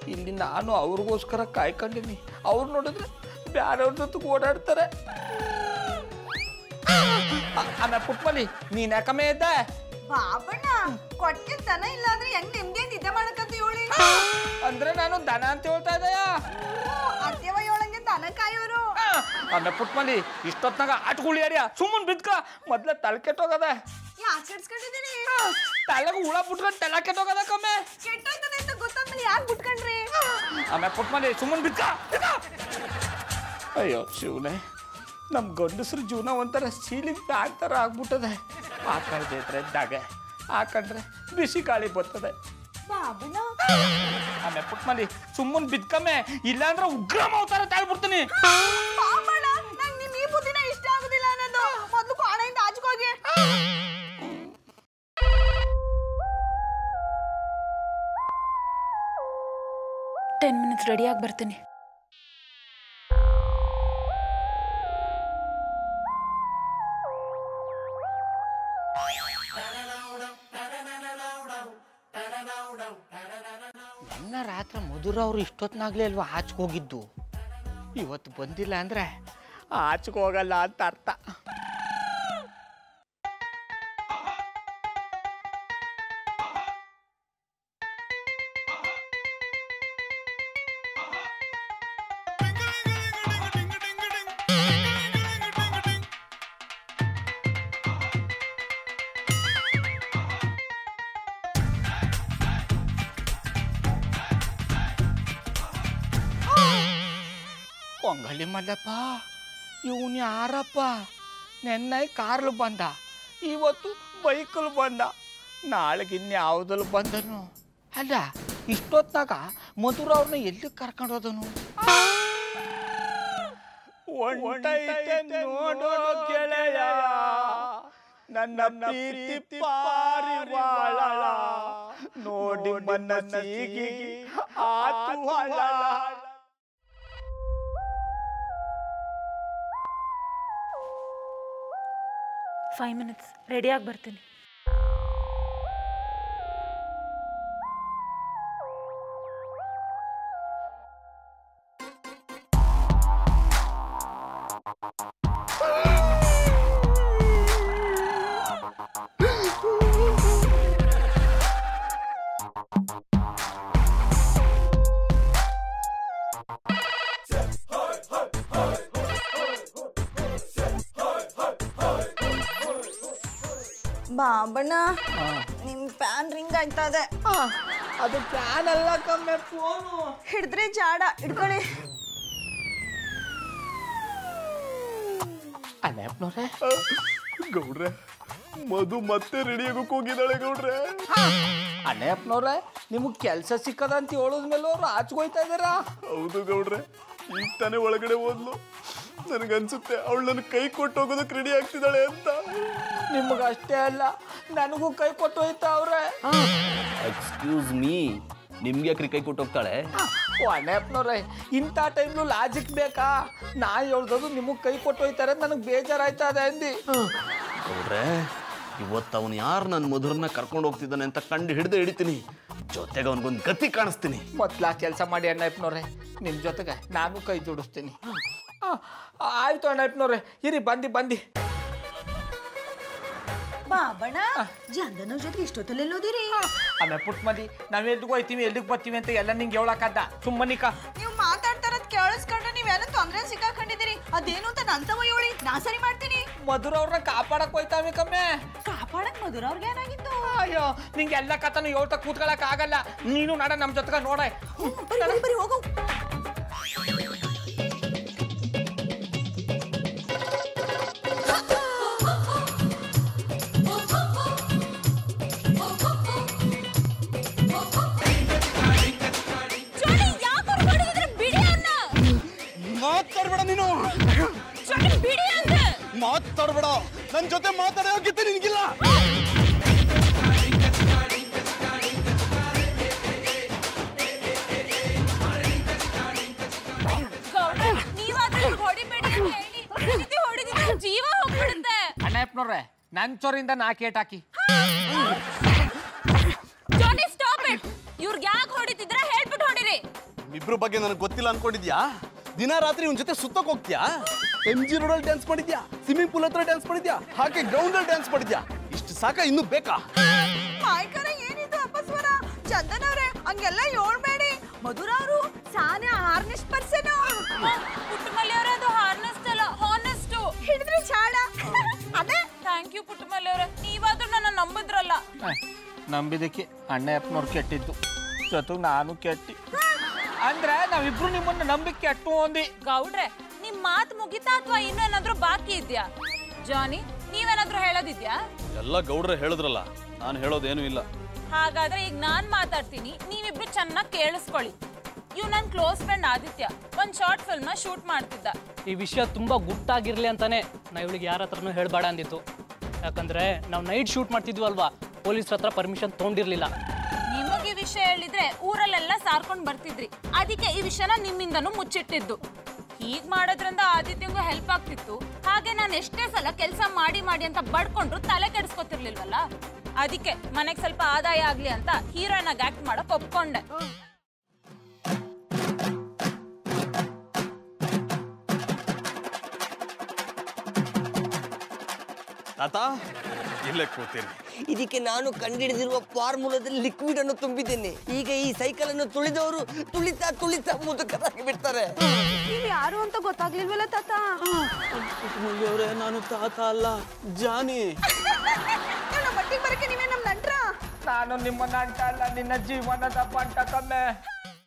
ಇಲ್ಲಿ ನಾನು ಅವ್ರಿಗೋಸ್ಕರ ಕಾಯ್ಕೊಂಡಿನಿ ಅವ್ರು ನೋಡಿದ್ರೆ ಬ್ಯಾರವ್ರ ಜೊತೆಗೆ ಓಡಾಡ್ತಾರೆ ಆ- ಆಮೇಲೆ ಪುಟ್ಮಲಿ ನೀನ್ ಯಾಕಮ್ಮೆ ಇದ್ದೆ ಬಾಬಣ್ಣ ಕೊಟ್ಟಿಗೆ ದನ ಇಲ್ಲ ಅಂದ್ರೆ ಹೆಂಗ್ ನೆಮ್ಮದಿಯಾಗಿ ನಿದ್ದೆ ಮಾಡಕಂತ ಹೇಳಿ ಅಂದ್ರೆ ನಾನು ದನ ಅಂತ ಹೇಳ್ತಾ ಇದ್ದೆಯ ಅತ್ಯವ ಹೇಳಂಗೆ ದನ ಕಾಯೋರು ಆಮೇಲೆ ಪುಟ್ಮಲಿ ಇಷ್ಟೊತ್ನಾಗ ಆಟ್ಗುಳಿ ಅಡಿಯ ಸುಮ್ಮನ್ ಬಿದ್ಕ ಮೊದ್ಲ ತಲೆ ಕೆಟ್ಟೋಗದ ಯಾಕೆ ಕೆಡ್ಸ್ಕೊಂಡಿದ್ದೀರಿ ತಲೆಗೆ ಹುಳ ಬಿಟ್ಕೊಂಡು ತಲೆ ಕೆಟ್ಟೋಗದ ಕಮ್ಮೆ ಕೆಟ್ಟೋಯ್ತದೆ ಅಂತ ಗೊತ್ತಾದ್ಮೇಲೆ ಯಾಕೆ ಬಿಟ್ಕೊಂಡ್ರಿ ಆಮೇಲೆ ಪುಟ್ಮಲಿ ಸುಮ್ಮನ್ ಬಿದ್ಕ ಬಿದ್ಕ. ಅಯ್ಯೋ ಶಿವನೇ ನಮ್ಮ ಗಂಡಸ್ರ ಜೀವನ ಒಂಥರ ಸೀಲಿಂಗ್ ಫ್ಯಾನ್ ಥರ ಆಗ್ಬಿಟ್ಟದೆ ಹಾಕಳ್ದಿದ್ರೆ ದಾಗೆ ಹಾಕೊಂಡ್ರೆ ಬಿಸಿ ಗಾಳಿ ಬರ್ತದೆ ಬಾಬಣ್ಣ ಆಮೇಲೆ ಪುಟ್ಮಲಿ ಸುಮ್ಮನ್ ಬಿದ್ಕಮ್ಮೆ ಇಲ್ಲಾಂದ್ರೆ ಉಗ್ರಮ ಅವತಾರ ತಾಳ್ಬಿಡ್ತೀನಿ ಬಾಬಣ್ಣ ನಂಗೆ ನಿಮ್ ಈ ಬುದ್ಧಿನ ಇಷ್ಟ ಆಗುದಿಲ್ಲ ಅನ್ನೋದು ಮೊದ್ಲು ಕೋಣೆಯಿಂದ ಆಚೆಗೋಗಿ ಟೆನ್ ಮಿನಿಟ್ಸ್ ರೆಡಿಯಾಗಿ ಬರ್ತೀನಿ ನನ್ನ ರಾತ್ರಿ ಮಧುರ ಅವರು ಇಷ್ಟೊತ್ತಿನಾಗ್ಲೇ ಅಲ್ವಾ ಆಚೆಗೆ ಹೋಗಿದ್ದು ಇವತ್ತು ಬಂದಿಲ್ಲ ಅಂದ್ರೆ ಆಚೆಗೆ ಹೋಗಲ್ಲ ಅಂತ ಅರ್ಥ ಕೊಂಗಲಿ ಮಲ್ಲಪ್ಪ ಇವನು ಯಾರಪ್ಪ ನೆನ್ನೆ ಕಾರ್ಲು ಬಂದ ಇವತ್ತು ಬೈಕಲ್ಲಿ ಬಂದ ನಾಳೆಗೆ ಇನ್ಯಾವ್ದಲ್ಲಿ ಬಂದನು ಅಲ್ಲ ಇಷ್ಟೊತ್ನಾಗ ಮಧುರ ಅವ್ರನ್ನ ಎಲ್ಲಿ ಕರ್ಕೊಂಡು ಹೋದನು ಹೊಂಟೈತೆ ನೋಡೋ ಗೆಳೆಯ ನನ್ನ ಪ್ರೀತಿ ಪಾರಿವಾಳ ನೋಡಿ ಮನಸ್ಸಿಗೆ ಆತು ಹಳ ಫೈವ್ ಮಿನಿಟ್ಸ್ ರೆಡಿಯಾಗಿ ಬರ್ತೀನಿ ಬಾಬಣ್ಣ ನಿಮ್ ಫ್ಯಾನ್ ರಿಂಗ್ ಆಯ್ತಾ ಇದೆ ಅದು ಫ್ಯಾನ್ ಅಲ್ಲ ಕಮ್ಮೆ ಫೋನು ಹಿಡಿದ್ರೆ ಜಾಡ ಹಿಡ್ಕೊಳ್ಳಿ ಅಲ್ಲೇಪ್ನವ್ರೆ ಗೌಡ್ರೆ ಮಧು ಮತ್ತೆ ರೆಡಿ ಆಗೋಕ್ ಹೋಗಿದ್ದಾಳೆ ಗೌಡ್ರೆ ಅಲ್ಲೇಪ್ನವ್ರೆ ನಿಮಗೆ ಕೆಲಸ ಸಿಕ್ಕದಂತ ಹೇಳೋದ್ಮೇಲೆ ಅವ್ರು ಆಚೆಗೆ ಹೋಯ್ತಾ ಇದ್ದಾರಾ ಹೌದು ಗೌಡ್ರೆ ಈಗ ತಾನೇ ಒಳಗಡೆ ಹೋದ್ಲು ನನಗನ್ಸುತ್ತೆ ಅವಳು ನನ್ನ ಕೈ ಕೊಟ್ಟು ಹೋಗೋದಕ್ಕೆ ರೆಡಿ ಆಗ್ತಿದ್ದಾಳೆ ಅಂತ ನಿಮ್ಗೆ ಅಷ್ಟೇ ಅಲ್ಲ ನನಗೂ ಕೈ ಕೊಟ್ಟು ಹೋಯ್ತಾ ಅವ್ರೆ ಎಕ್ಸ್ಕ್ಯೂಸ್ ಮೀ ನಿಮ್ಗೆ ಯಾಕ್ರಿ ಕೈ ಕೊಟ್ಟು ಹೋಗ್ತಾಳೆ ಅನೇಪ್ನವ್ರೆ ಇಂಥ ಟೈಮ್ಲು ಲಾಜಿಕ್ ಬೇಕಾ ನಾ ಹೇಳ್ದದು ನಿಮಗೆ ಕೈ ಕೊಟ್ಟು ಹೋಯ್ತಾರೆ ನನಗೆ ಬೇಜಾರಾಯ್ತಾ ಇದೆ ಅಂದು ಗೌಡ್ರೆ ಇವತ್ತು ಅವನು ಯಾರು ನನ್ನ ಮಧುರನ್ನ ಕರ್ಕೊಂಡು ಹೋಗ್ತಿದ್ದಾನೆ ಅಂತ ಕಂಡು ಹಿಡಿದು ಹಿಡಿತೀನಿ ಜೊತೆಗೆ ಅವನಿಗೊಂದು ಗತಿ ಕಾಣಿಸ್ತೀನಿ ಮೊದ್ಲ ಕೆಲಸ ಮಾಡಿ ಅಣ್ಣಪ್ಪನವ್ರೆ ನಿಮ್ಮ ಜೊತೆಗೆ ನಾನು ಕೈ ಜೋಡಿಸ್ತೀನಿ ಆ, ಆಯ್ತು ಅಣ್ಣಪ್ಪನವ್ರೆ ಇರಿ ಬಂದಿ ಬಂದಿ ಬಾಬಣ್ಣ ಜಂದನ ಜೊತೆ ಇಷ್ಟೊತ್ತಲ್ಲೆಲ್ಲೋದಿರಿ ಆಮೇಲೆ ಪುಟ್ಮದಿ ನಾವ್ ಎಲ್ಲಿಗೆ ಹೋಯ್ತೀವಿ ಎಲ್ಲಿಗೆ ಬರ್ತೀವಿ ಅಂತ ಎಲ್ಲ ನಿಂಗೆ ಹೇಳಕ್ಕದ್ದ ಸುಮ್ಮನಿಕ ನೀವು ಮಾತಾಡ್ತಾರದ್ ಕೇಳಿಸ್ಕೊಂಡ್ರೆ ನೀವೆಲ್ಲ ತೊಂದ್ರೆ ಸಿಕ್ಕಾಕೊಂಡಿದ್ದೀರಿ ಅದೇನು ಅಂತ ನಂತವ ಹೇಳಿ ನಾ ಸರಿ ಮಾಡ್ತೀನಿ ಮಧುರ ಅವ್ರನ್ನ ಕಾಪಾಡಕ್ ಹೋಯ್ತಾವೆ ಕಮ್ಮೆ ಕಾಪಾಡಕ್ ಮಧುರ ಅವ್ರಿಗೆ ಏನಾಗಿತ್ತು ಅಯ್ಯೋ ನಿಂಗೆ ಎಲ್ಲ ಕಥನು ಹೇಳ್ತಾ ಕೂತ್ಕೊಳಕ್ ಆಗಲ್ಲ ನೀನು ನಡ ನಮ್ಮ ಜೊತೆಗೆ ನೋಡ ಬರಿ ಬರಿ ಬರಿ ಹೋಗು ಮಾತಾಡ್ಬೇಡ ನೀನು ಮಾತಾಡ್ಬೇಡ ನನ್ನ ಜೊತೆ ಮಾತಾಡೋ ಯೋಗ್ಯತೆ ನಿನ್ಗಿಲ್ಲ ಜೀವ ಹೋಗ್ಬಿಡುತ್ತೆ ಅಣ್ಣಪ್ಪನವ್ರೆ ನನ್ ಚೋರಿಂದ ನಾ ಕೇಟ್ ಹಾಕಿ ಜಾನಿ ಸ್ಟಾಪ್ ಇಟ್ ಇವ್ರಿಗೆ ಯಾಕೆ ಹೊಡಿತಿದ್ರ ಹೇಳ್ಬಿಟ್ಟು ಹೊಡಿರಿ ಇಬ್ರು ಬಗ್ಗೆ ನನಗೆ ಗೊತ್ತಿಲ್ಲ ಅನ್ಕೊಂಡಿದ್ಯಾ ದಿನ ರಾತ್ರಿ ಇವನ್ ಜೊತೆ ಸುತ್ತಕ್ ಹೋಗ್ತೀಯಾ ಎಂ ಜಿ ರೋಡಲ್ಲಿ ಡ್ಯಾನ್ಸ್ ಮಾಡಿದ್ಯಾ ಸ್ವಿಮ್ಮಿಂಗ್ ಪೂಲ್ ಹತ್ರ ಡ್ಯಾನ್ಸ್ ಮಾಡಿದ್ಯಾ ಹಾಗೆ ಗ್ರೌಂಡ್ ಅಲ್ಲಿ ಡ್ಯಾನ್ಸ್ ಮಾಡಿದ್ಯಾ ಇಷ್ಟು ಸಾಕ ಇನ್ನು ಬೇಕಾ ಮಾಯ್ಕರ ಏನಿದು ಅಪಸ್ವರ ಚಂದನ್ ಅವ್ರೆ ಹಂಗೆಲ್ಲ ಹೇಳ್ಬೇಡಿ ಮಧುರ ಅವರು ಸಾನೆ ಹಾರ್ನೆಸ್ ಪರ್ಸನ್ ಪುಟ್ಟಮಲ್ಲಿ ಅವರೇ ಅದು ಹಾರ್ನೆಸ್ಟ್ ಅಲ್ಲ ಹಾನೆಸ್ಟು ಹಿಡಿದ್ರೆ ಚಾಳ ಅದೇ ಥ್ಯಾಂಕ್ ಯು ಪುಟ್ಟಮಲ್ಲಿ ಅವರೇ ನೀವಾದ್ರೂ ನನ್ನ ನಂಬಿದ್ರಲ್ಲ ನಂಬಿದಕ್ಕೆ ಅಣ್ಣ ಅಪ್ಪನವ್ರು ಕೆಟ್ಟಿದ್ದು ಜೊತೆಗೆ ನಾನು ಕೆಟ್ಟಿ ಅಂದ್ರೆ ನಾವಿಬ್ರು ನಿಮ್ಮನ್ನ ನಂಬಿಕೆ ಕೆಟ್ಟು ಅಂದಿ ಗೌಡ್ರೆ ನಿಮ್ ಮಾತು ಮುಗಿತಾ ಅಥವಾ ಇನ್ನೇನಾದ್ರೂ ಬಾಕಿ ಇದ್ಯಾ ಜಾನಿ ನೀವೇನಾದ್ರೂ ಹೇಳೋದಿದ್ಯಾ ಎಲ್ಲ ಗೌಡ್ರೆ ಹೇಳಿದ್ರಲ್ಲ ನಾನು ಹೇಳೋದೇನು ಇಲ್ಲ ಹಾಗಾದ್ರೆ ಈಗ ನಾನ್ ಮಾತಾಡ್ತೀನಿ ನೀವಿಬ್ರು ಚೆನ್ನಾಗಿ ಕೇಳಿಸ್ಕೊಳ್ಳಿ ಇವ್ ನನ್ ಕ್ಲೋಸ್ ಫ್ರೆಂಡ್ ಆದಿತ್ಯ ಒಂದ್ ಶಾರ್ಟ್ ಫಿಲ್ಮ್ ನ ಶೂಟ್ ಮಾಡ್ತಿದ್ದ ಈ ವಿಷಯ ತುಂಬಾ ಗುಟ್ಟಾಗಿರ್ಲಿ ಅಂತಾನೆ ನಾ ಇವಳಿಗೆ ಯಾರ ಹತ್ರನೂ ಹೇಳ್ಬೇಡ ಅಂದಿತ್ತು ಯಾಕಂದ್ರೆ ನಾವು ನೈಟ್ ಶೂಟ್ ಮಾಡ್ತಿದ್ವಿ ಅಲ್ವಾ ಪೊಲೀಸ್ರ ಹತ್ರ ಪರ್ಮಿಷನ್ ತೊಗೊಂಡಿರ್ಲಿಲ್ಲ ನಿಮಗೆ ಈ ವಿಷಯ ಹೇಳಿದ್ರೆ ಊರಲ್ಲೆಲ್ಲ ಸಾರ್ಕೊಂಡ್ ಬರ್ತಿದ್ರಿ ಅದಕ್ಕೆ ಈ ವಿಷಯನ ನಿಮ್ಮಿಂದನೂ ಮುಚ್ಚಿಟ್ಟಿದ್ದು ಹೀಗ್ ಮಾಡೋದ್ರಿಂದ ಆದಿತ್ಯಂಗೂ ಹೆಲ್ಪ್ ಆಗ್ತಿತ್ತು ಹಾಗೆ ನಾನು ಎಷ್ಟೇ ಸಲ ಕೆಲಸ ಮಾಡಿ ಮಾಡಿ ಅಂತ ಬಡ್ಕೊಂಡ್ರು ತಲೆ ಕೆಡಿಸ್ಕೊತಿರ್ಲಿಲ್ವಲ್ಲ ಅದಕ್ಕೆ ಮನೆಗೆ ಸ್ವಲ್ಪ ಆದಾಯ ಆಗ್ಲಿ ಅಂತ ಹೀರೋಯಿನ್ ಆಗಿ ಆಕ್ಟ್ ಮಾಡಕ್ ಒಪ್ಕೊಂಡೆ ತಾತ ಇಲ್ಲೇ ಕೂತೀನಿ ಇದಕ್ಕೆ ನಾನು ಕಂಡುಹಿಡಿದಿರುವ ಫಾರ್ಮುಲಾದಲ್ಲಿ ಲಿಕ್ವಿಡ್ ಅನ್ನು ತುಂಬಿದ್ದೇನೆ ಈಗ ಈ ಸೈಕಲ್ ಅನ್ನು ತುಳಿದವರು ತುಳಿತಾ ತುಳಿತಾ ಮುದುಕರಾಗಿ ಬಿಡ್ತಾರೆ ನೀವ್ ಯಾರು ಅಂತ ಗೊತ್ತಾಗ್ಲಿಲ್ವಲ್ಲ ತಾತ ಅವರೇ ನಾನು ತಾತ ಅಲ್ಲ ಜಾನಿ ನಮ್ಮ ಮಟ್ಟಿಗೆ ಬರಕ್ಕೆ ನೀವೇ ನಮ್ ನಂಟ್ರ ನಾನು ನಿಮ್ಮ ನಂಟ ಅಲ್ಲ ನಿನ್ನ ಜೀವನದ ಬಂಟ ಕಮ್ಮೆ